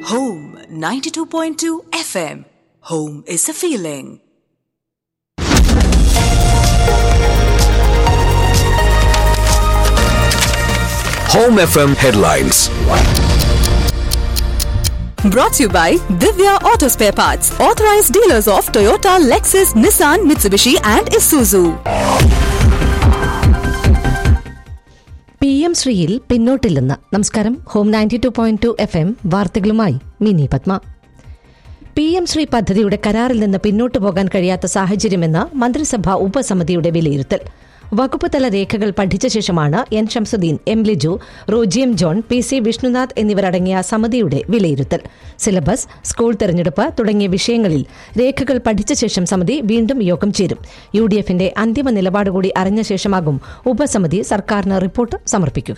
Home 92.2 FM. Home is a feeling. Home FM headlines. Brought to you by Divya Auto Spare Parts, authorized dealers of Toyota, Lexus, Nissan, Mitsubishi, and Isuzu. P M ശ്രീയിൽ പിന്നോട്ടില്ലെന്ന് നമസ്കാരം home ninety two point two F M വാർത്തകളുമായി Mini Padma P M Shri പദ്ധതിയുടെ കരാറിൽ നിന്ന് പിന്നോട്ടു പോകാൻ കഴിയാത്ത സാഹചര്യമെന്ന് മന്ത്രിസഭാ ഉപസമിതിയുടെ വിലയിരുത്തൽ വകുപ്പ് തല രേഖകൾ പഠിച്ച ശേഷമാണ് എൻ ഷംസുദ്ദീൻ എം ലിജു റോജിയം ജോൺ പി സി വിഷ്ണുനാഥ് എന്നിവരടങ്ങിയ സമിതിയുടെ വിലയിരുത്തൽ സിലബസ് സ്കൂൾ തെരഞ്ഞെടുപ്പ് തുടങ്ങിയ വിഷയങ്ങളിൽ രേഖകൾ പഠിച്ച ശേഷം സമിതി വീണ്ടും യോഗം ചേരും യു ഡി എഫിന്റെ അന്തിമ നിലപാട് കൂടി അറിഞ്ഞ ശേഷമാകും ഉപസമിതി സർക്കാരിന് റിപ്പോർട്ട് സമർപ്പിക്കുക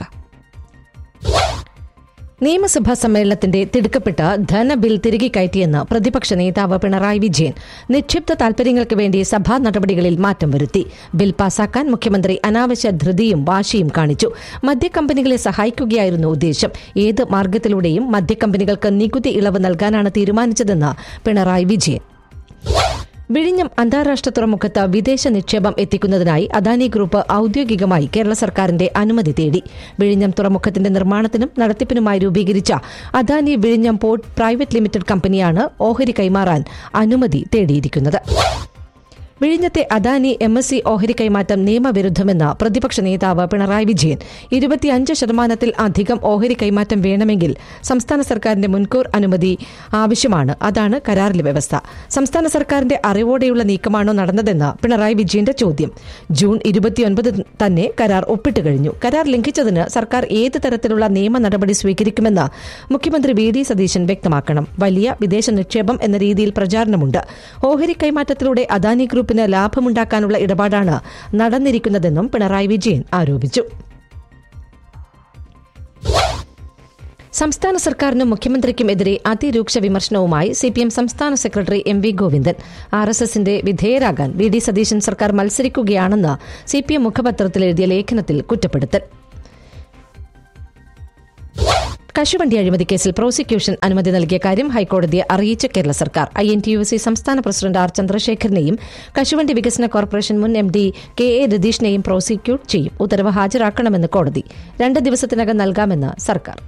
നിയമസഭാ സമ്മേളനത്തിന്റെ തിടുക്കപ്പെട്ട ധനബിൽ തിരികെ കയറ്റിയെന്ന് പ്രതിപക്ഷ നേതാവ് പിണറായി വിജയൻ നിക്ഷിപ്ത താൽപര്യങ്ങൾക്ക് വേണ്ടി സഭാ നടപടികളിൽ മാറ്റം വരുത്തി ബിൽ പാസാക്കാൻ മുഖ്യമന്ത്രി അനാവശ്യ ധൃതിയും വാശിയും കാണിച്ചു മദ്യക്കമ്പനികളെ സഹായിക്കുകയായിരുന്നു ഉദ്ദേശം ഏത് മാർഗത്തിലൂടെയും മദ്യക്കമ്പനികൾക്ക് നികുതി ഇളവ് നൽകാനാണ് തീരുമാനിച്ചതെന്ന് പിണറായി വിജയൻ വിഴിഞ്ഞം അന്താരാഷ്ട്ര തുറമുഖത്ത് വിദേശ നിക്ഷേപം എത്തിക്കുന്നതിനായി അദാനി ഗ്രൂപ്പ് ഔദ്യോഗികമായി കേരള സർക്കാരിന്റെ അനുമതി തേടി വിഴിഞ്ഞം തുറമുഖത്തിന്റെ നിർമ്മാണത്തിനും നടത്തിപ്പിനുമായി രൂപീകരിച്ച അദാനി വിഴിഞ്ഞം പോർട്ട് പ്രൈവറ്റ് ലിമിറ്റഡ് കമ്പനിയാണ് ഓഹരി കൈമാറാൻ അനുമതി തേടിയിരിക്കുന്നത് വിഴിഞ്ഞത്തെ അദാനി എം എസ് സി ഓഹരി കൈമാറ്റം നിയമവിരുദ്ധമെന്ന് പ്രതിപക്ഷ നേതാവ് പിണറായി വിജയൻ ഇരുപത്തിയഞ്ച് ശതമാനത്തിൽ അധികം ഓഹരി കൈമാറ്റം വേണമെങ്കിൽ സംസ്ഥാന സർക്കാരിന്റെ മുൻകൂർ അനുമതി ആവശ്യമാണ് അതാണ് കരാറിലെ വ്യവസ്ഥ സംസ്ഥാന സർക്കാരിന്റെ അറിവോടെയുള്ള നീക്കമാണോ നടന്നതെന്ന് പിണറായി വിജയന്റെ ചോദ്യം ജൂൺ ഇരുപത്തിയൊൻപത് തന്നെ കരാർ ഒപ്പിട്ട് കഴിഞ്ഞു കരാർ ലംഘിച്ചതിന് സർക്കാർ ഏത് തരത്തിലുള്ള നിയമ നടപടി സ്വീകരിക്കുമെന്ന് മുഖ്യമന്ത്രി വി ഡി സതീശൻ വ്യക്തമാക്കണം വലിയ വിദേശ നിക്ഷേപം എന്ന രീതിയിൽ പ്രചാരണമുണ്ട് ഓഹരി കൈമാറ്റത്തിലൂടെ അദാനി ഗ്രൂപ്പിന് ലാഭമുണ്ടാക്കാനുള്ള ഇടപാടാണ് നടന്നിരിക്കുന്നതെന്നും പിണറായി വിജയൻ ആരോപിച്ചു സംസ്ഥാന സർക്കാരിനും മുഖ്യമന്ത്രിക്കുമെതിരെ അതിരൂക്ഷ വിമർശനവുമായി സിപിഎം സംസ്ഥാന secretary M V Govindan R S എസിന്റെ വിധേയരാകാൻ വി ഡി സതീശൻ സർക്കാർ മത്സരിക്കുകയാണെന്ന് സിപിഎം മുഖപത്രത്തിൽ എഴുതിയ ലേഖനത്തിൽ കുറ്റപ്പെടുത്തൽ കശുവണ്ടി അഴിമതി കേസിൽ പ്രോസിക്യൂഷൻ അനുമതി നൽകിയ കാര്യം ഹൈക്കോടതിയെ അറിയിച്ച കേരള സർക്കാർ I N T U C സംസ്ഥാന പ്രസിഡന്റ് ആർ ചന്ദ്രശേഖരനെയും കശുവണ്ടി വികസന കോർപ്പറേഷൻ മുൻ എം ഡി കെ എ രതീഷിനെയും പ്രോസിക്യൂട്ട് ചെയ്യും ഉത്തരവ് ഹാജരാക്കണമെന്ന് കോടതി രണ്ട് ദിവസത്തിനകം നൽകാമെന്ന് സർക്കാർ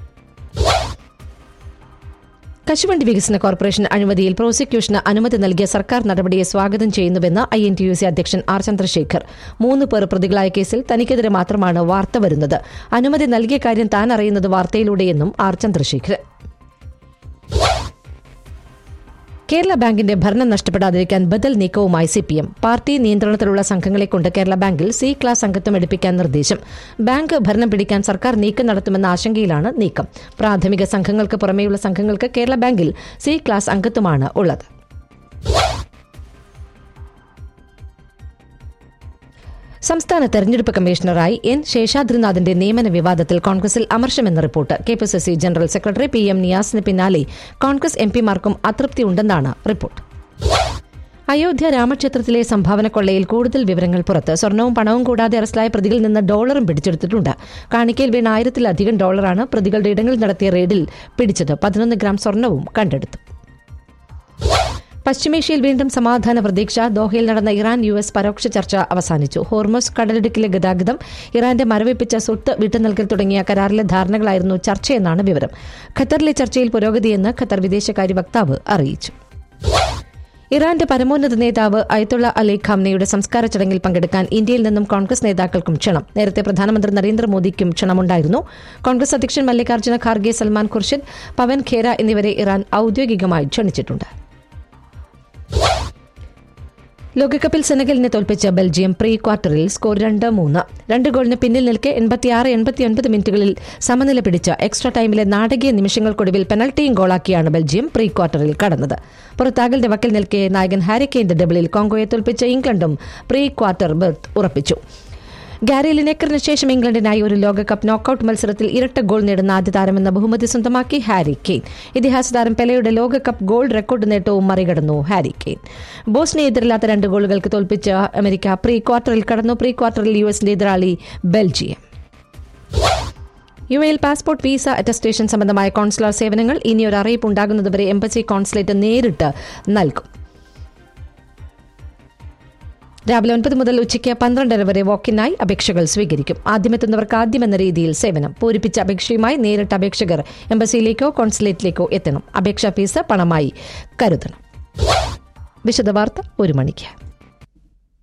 കശുവണ്ടി വികസന കോർപ്പറേഷൻ അഴിമതിയിൽ പ്രോസിക്യൂഷന് അനുമതി നൽകിയ സർക്കാർ നടപടിയെ സ്വാഗതം ചെയ്യുന്നുവെന്ന് I N T U C അധ്യക്ഷൻ ആർ ചന്ദ്രശേഖർ മൂന്ന് പേർ പ്രതികളായ കേസിൽ തനിക്കെതിരെ മാത്രമാണ് വാർത്ത വരുന്നത് അനുമതി നൽകിയ കാര്യം താൻ അറിയുന്നത് വാർത്തയിലൂടെയെന്നും ആർ ചന്ദ്രശേഖർ കേരള ബാങ്കിന്റെ ഭരണം നഷ്ടപ്പെടാതിരിക്കാൻ ബദൽ നീക്കവുമായി സിപിഎം പാർട്ടി നിയന്ത്രണത്തിലുള്ള സംഘങ്ങളെ കൊണ്ട് കേരള ബാങ്കിൽ സി ക്ലാസ് അംഗത്വം എടുപ്പിക്കാൻ നിർദ്ദേശം ബാങ്ക് ഭരണം പിടിക്കാൻ സർക്കാർ നീക്കം നടത്തുമെന്ന ആശങ്കയിലാണ് നീക്കം പ്രാഥമിക സംഘങ്ങൾക്ക് പുറമെയുള്ള സംഘങ്ങൾക്ക് കേരള ബാങ്കിൽ സി ക്ലാസ് അംഗത്വമാണ് ഉള്ളത് സംസ്ഥാന തെരഞ്ഞെടുപ്പ് കമ്മീഷണറായി എൻ ശേഷാദ്രിനാഥിന്റെ നിയമന വിവാദത്തിൽ കോൺഗ്രസിൽ അമർഷമെന്ന report K P C C general secretary P M നിയാസിന് പിന്നാലെ കോൺഗ്രസ് എം പിമാർക്കും അതൃപ്തിയുണ്ടെന്നാണ് റിപ്പോർട്ട് അയോധ്യ രാമക്ഷേത്രത്തിലെ സംഭാവന കൊള്ളയിൽ കൂടുതൽ വിവരങ്ങൾ പുറത്ത് സ്വർണവും പണവും കൂടാതെ അറസ്റ്റിലായ പ്രതികളിൽ നിന്ന് ഡോളറും പിടിച്ചെടുത്തിട്ടുണ്ട് കാണിക്കയിൽ വീണ ആയിരത്തിലധികം ഡോളറാണ് പ്രതികളുടെ ഇടങ്ങളിൽ നടത്തിയ റെയ്ഡിൽ പിടിച്ചത് പതിനൊന്ന് ഗ്രാം സ്വർണവും കണ്ടെടുത്തു പശ്ചിമേഷ്യയിൽ വീണ്ടും സമാധാന പ്രതീക്ഷ ദോഹയിൽ നടന്ന ഇറാൻ യു എസ് പരോക്ഷ ചർച്ച അവസാനിച്ചു ഹോർമോസ് കടലിടുക്കിലെ ഗതാഗതം ഇറാന്റെ മരവിപ്പിച്ച സ്വത്ത് വിട്ടുനൽകൽ തുടങ്ങിയ കരാറിലെ ധാരണകളായിരുന്നു ചർച്ചയെന്നാണ് വിവരം ഖത്തറിലെ ചർച്ചയിൽ പുരോഗതിയെന്ന് ഖത്തർ വിദേശകാര്യ വക്താവ് അറിയിച്ചു ഇറാന്റെ പരമോന്നത നേതാവ് അയത്തുള്ള അലി ഖാംനയുടെ സംസ്കാര ചടങ്ങിൽ പങ്കെടുക്കാൻ ഇന്ത്യയിൽ നിന്നും കോൺഗ്രസ് നേതാക്കൾക്കും ക്ഷണം നേരത്തെ പ്രധാനമന്ത്രി നരേന്ദ്രമോദിക്കും ക്ഷണമുണ്ടായിരുന്നു കോൺഗ്രസ് അധ്യക്ഷൻ മല്ലികാർജ്ജുന ഖാർഗെ സൽമാൻ ഖുർഷിദ് പവൻ ഖേര എന്നിവരെ ഇറാൻ ഔദ്യോഗികമായി ക്ഷണിച്ചിട്ടുണ്ട് ലോകകപ്പിൽ സെനഗലിനെ തോൽപ്പിച്ച ബെൽജിയം പ്രീ ക്വാർട്ടറിൽ സ്കോർ രണ്ട് മൂന്ന് രണ്ട് ഗോളിന് പിന്നിൽ നിൽക്കെ എൺപത്തിയാറ് എൺപത്തിയൊൻപത് മിനിറ്റുകളിൽ സമനില പിടിച്ച എക്സ്ട്രാ ടൈമിലെ നാടകീയ നിമിഷങ്ങൾക്കൊടുവിൽ പെനൽറ്റിയും ഗോളാക്കിയാണ് ബെൽജിയം പ്രീ ക്വാർട്ടറിൽ കടന്നത് പുറത്താകലിന്റെ വക്കിൽ നിൽക്കെ നായകൻ ഹാരി കെയിന്റെ ഡബിളിൽ കോങ്കോയെ തോൽപ്പിച്ച ഇംഗ്ലണ്ടും പ്രീ ക്വാർട്ടർ ബെർത്ത് ഉറപ്പിച്ചു ഗാരി ലിനക്കറിന് ശേഷം ഇംഗ്ലണ്ടിനായി ഒരു ലോകകപ്പ് നോക്കൌട്ട് മത്സരത്തിൽ ഇരട്ട ഗോൾ നേടുന്ന ആദ്യ താരമെന്ന ബഹുമതി സ്വന്തമാക്കി ഹാരി കെയ്ൻ ഇതിഹാസ താരം പെലയുടെ ലോകകപ്പ് ഗോൾ റെക്കോർഡ് നേട്ടവും മറികടന്നു ഹാരി കെയ്ൻ ബോസ്നിയെ എതിരില്ലാത്ത രണ്ട് ഗോളുകൾക്ക് തോൽപ്പിച്ച അമേരിക്ക പ്രീ ക്വാർട്ടറിൽ കടന്നു പ്രീ ക്വാർട്ടറിൽ യു എസിന്റെ എതിരാളി ബെൽജിയം യു എയിൽ പാസ്പോർട്ട് വീസ അറ്റസ്റ്റേഷൻ സംബന്ധമായ കോൺസുലർ സേവനങ്ങൾ ഇനിയൊരു അറിയിപ്പ് ഉണ്ടാകുന്നതുവരെ എംബസി കോൺസുലേറ്റ് നേരിട്ട് നൽകും രാവിലെ ഒൻപത് മുതൽ ഉച്ചയ്ക്ക് പന്ത്രണ്ടര വരെ വോക്കിനായി അപേക്ഷകൾ സ്വീകരിക്കും ആദ്യമെത്തുന്നവർക്ക് ആദ്യമെന്ന രീതിയിൽ സേവനം പൂരിപ്പിച്ച അപേക്ഷയുമായി നേരിട്ട് അപേക്ഷകർ എംബസിയിലേക്കോ കോൺസുലേറ്റിലേക്കോ എത്തണം അപേക്ഷാ ഫീസ് പണമായി കരുതണം വിശദവാർത്ത ഒരു മണിക്ക്